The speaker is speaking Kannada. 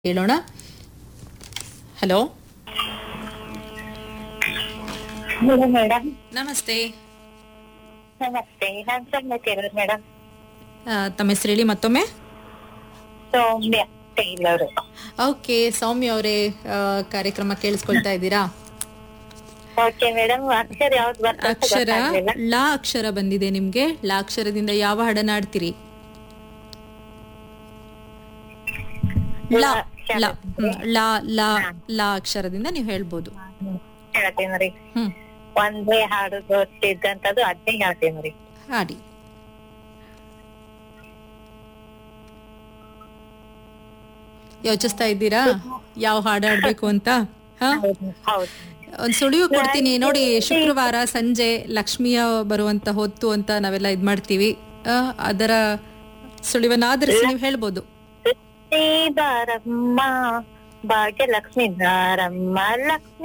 ಹೇಳೋಣ ಹಲೋ ಹಲೋ ಮೇಡಮ್ ನಮಸ್ತೆ ನಮಸ್ತೆ ನಾನ್ ಸೌಮ್ಯ ಟೇಲರ್ ಮೇಡಮ್ ಆ, ತಮ್ಮ ಹೆಸರು ಹೇಳಿ ಮತ್ತೊಮ್ಮೆ ಸೌಮ್ಯ ಟೇಲರ್ ಓಕೆ ಸೌಮ್ಯ ಅವರೇ ಕಾರ್ಯಕ್ರಮ ಕೇಳಿಸ್ಕೊಳ್ತಾ ಇದ್ದೀರಾ ಓಕೆ ಮೇಡಮ್ ಅಕ್ಷರ ಯಾವ್ದು ಬರ್ತದೆ ಅಂತ ಅಕ್ಷರ ಗೊತ್ತಾಗ್ಲಿಲ್ಲ. ಲಾ ಅಕ್ಷರ ಬಂದಿದೆ ನಿಮ್ಗೆ ಲಾ ಅಕ್ಷರದಿಂದ ಯಾವ ಹಾಡನ್ನ ಆಡ್ತೀರಿ ಲಾ ಲಾ ಹ್ಮ್, ಲಾ ಲಾ ಲಾ ಅಕ್ಷರದಿಂದ ನೀವು ಹೇಳ್ಬೋದು ಹ್ಮ್. ಹೇಳ್ತೀನಿ ರೀ ಹ್ಮ್ ಒಂದೇ ಹಾಡು ಗೊತ್ತಿದ್ದಂತದ್ದು ಅದ್ನೇ ಹೇಳ್ತೀನಿ ರೀ ಹಾಡಿ ಯೋಚಿಸ್ತಾ ಇದ್ದೀರಾ ಯಾವ ಹಾಡು ಆಡ್ಬೇಕು ಅಂತ ಹಾ ಹೌದು ಹೌದು ಒಂದ್ ಸುಳಿವು ಕೊಡ್ತೀನಿ ನೋಡಿ ಶುಕ್ರವಾರ ಸಂಜೆ ಲಕ್ಷ್ಮಿಯ ಬರುವಂತ ಹೊತ್ತು ಅಂತ ನಾವೆಲ್ಲ ಇದ್ ಮಾಡ್ತೀವಿ ಆ, ಅದರ ಸುಳಿವನ್ನ ಆಧರಿಸಿ ನೀವು ಹೇಳ್ಬೋದು ಲಕ್ಷ್ಮೀ ಬಾರಮ್ಮ ಭಾಗ್ಯಲಕ್ಷ್ಮೀ ಬಾರಮ್ಮ ಲಕ್ಷ್ಮೀ